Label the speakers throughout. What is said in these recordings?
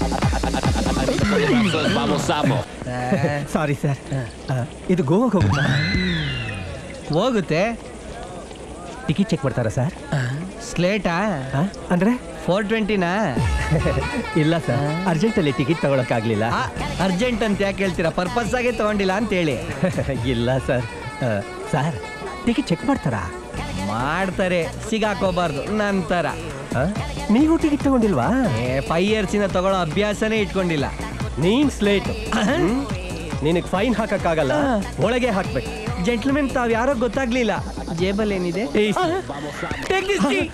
Speaker 1: Vamos, vamos.
Speaker 2: Sorry sir ಇದು ಗೋವಾಗೆ ಹೋಗುತ್ತಾ
Speaker 3: ಹೋಗುತ್ತೆ
Speaker 2: ಟಿಕೆಟ್ ಚೆಕ್ ಮಾಡ್ತಾರಾ ಸರ್
Speaker 3: ಸ್ಲೇಟಾ
Speaker 2: ಅಂದ್ರೆ
Speaker 3: ಫೋರ್ ಟ್ವೆಂಟಿನಾ
Speaker 2: ಇಲ್ಲ ಸರ್ ಅರ್ಜೆಂಟಲ್ಲಿ ಟಿಕೆಟ್ ತಗೊಳಕ್ಕಾಗ್ಲಿಲ್ಲ
Speaker 3: ಅರ್ಜೆಂಟ್ ಅಂತ ಯಾಕೆ ಹೇಳ್ತೀರಾ ಪರ್ಪಸ್ ಆಗೇ ತಗೊಂಡಿಲ್ಲ ಅಂತ ಹೇಳಿ
Speaker 2: ಇಲ್ಲ ಸರ್ ಸರ್ ಟಿಕೆಟ್ ಚೆಕ್ ಮಾಡ್ತಾರಾ
Speaker 3: ಮಾಡ್ತಾರೆ ಸಿಗಾಕೋಬಾರ್ದು ನಂತರ
Speaker 2: ಆ? ನೀವು ಟಿಕೆಟ್ ತಗೊಂಡಿಲ್ವಾ
Speaker 3: ಏ ಫೈವ್ ಇಯರ್ಸಿಂದ ತಗೊಳ್ಳೋ ಅಭ್ಯಾಸನೇ ಇಟ್ಕೊಂಡಿಲ್ಲ
Speaker 2: ನೀನ್ ಸ್ಲೇಟ್ ನಿನಗೆ ಫೈನ್ ಹಾಕಕ್ಕಾಗಲ್ಲ ಒಳಗೆ ಹಾಕ್ಬೇಕು
Speaker 3: ಜೆಂಟ್ಲ್ಮೆನ್ ತಾವ್ ಯಾರೋ ಗೊತ್ತಾಗ್ಲಿಲ್ಲ ಜೇಬಲ್ ಏನಿದೆ
Speaker 2: ಏಯ್,
Speaker 3: Take this key.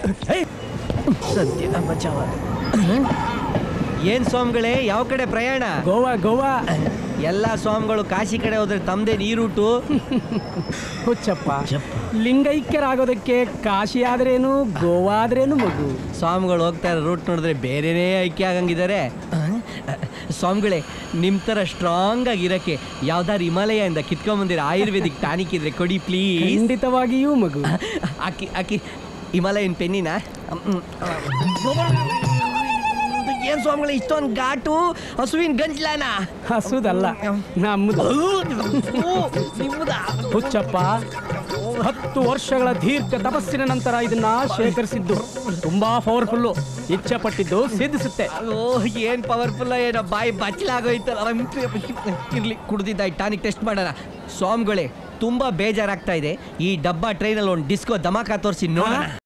Speaker 3: ಸದ್ಯದ ಬಚಾವ ಏನ್ ಸ್ವಾಮಿಗಳೇ ಯಾವ ಕಡೆ ಪ್ರಯಾಣ
Speaker 4: ಗೋವಾ ಗೋವಾ
Speaker 3: ಎಲ್ಲಾ ಸ್ವಾಮಿಗಳು ಕಾಶಿ ಕಡೆ ಹೋದ್ರೆ ತಮ್ದೇ ನೀರುಟು
Speaker 4: ಹುಚ್ಚಪ್ಪ ಲಿಂಗೈಕ್ಯರಾಗೋದಕ್ಕೆ ಕಾಶಿ ಆದ್ರೇನು ಗೋವಾ ಆದ್ರೇನು ಮಗು
Speaker 3: ಸ್ವಾಮಿಗಳು ಹೋಗ್ತಾ ಇರೋ ರೂಟ್ ನೋಡಿದ್ರೆ ಬೇರೆನೇ ಐಕ್ಯ ಆಗಂಗಿದ್ದಾರೆ ಸ್ವಾಮಿಗಳೇ ನಿಮ್ಮ ಥರ ಸ್ಟ್ರಾಂಗ್ ಆಗಿರಕ್ಕೆ ಯಾವ್ದಾರು ಹಿಮಾಲಯದಿಂದ ಕಿತ್ಕೊಂಬಂದಿರ ಆಯುರ್ವೇದಿಕ್ ಟಾನಿಕ್ ಇದ್ರೆ ಕೊಡಿ ಪ್ಲೀಸ್
Speaker 4: ಖಂಡಿತವಾಗಿಯೂ ಮಗು
Speaker 3: ಅಕ್ಕಿ ಅಕ್ಕಿ ಹಿಮಾಲಯನ್ ಪೆನ್ನಿನ ಏನ್ ಸ್ವಾಮಿಗಳು ಇಷ್ಟೊಂದು ಘಾಟು ಹಸುವಿನ ಗಂಜ್ಲಾನ
Speaker 4: ಹಸುದಲ್ಲ ನಮ್ಮದು
Speaker 3: ನಿಮ್ಮದಾ
Speaker 4: ಹುಚ್ಚಪ್ಪ ಹತ್ತು ವರ್ಷಗಳ ದೀರ್ಘ ತಪಸ್ಸಿನ ನಂತರ ಇದನ್ನ ಶೇಖರಿಸಿದ್ದು ತುಂಬಾ ಪವರ್ಫುಲ್ಲು ಇಚ್ಛೆ ಪಟ್ಟಿದ್ದು ಸಿದ್ಧಿಸುತ್ತೆ
Speaker 3: ಓ ಏನ್ ಪವರ್ಫುಲ್ ಏನೋ ಬಾಯಿ ಬಚ್ಚಲಾಗೋಯ್ತಲ್ಲ ಇರ್ಲಿ ಕುಡ್ದಿದ್ದ ಟಾನಿಕ್ ಟೆಸ್ಟ್ ಮಾಡೋಣ ಸ್ವಾಮಿಗಳೇ ತುಂಬಾ ಬೇಜಾರಾಗ್ತಾ ಇದೆ ಈ ಡಬ್ಬಾ ಟ್ರೈನಲ್ಲಿ ಒಂದು ಡಿಸ್ಕೋ ಧಮಾಕ ತೋರಿಸಿ ನೋಡೋಣ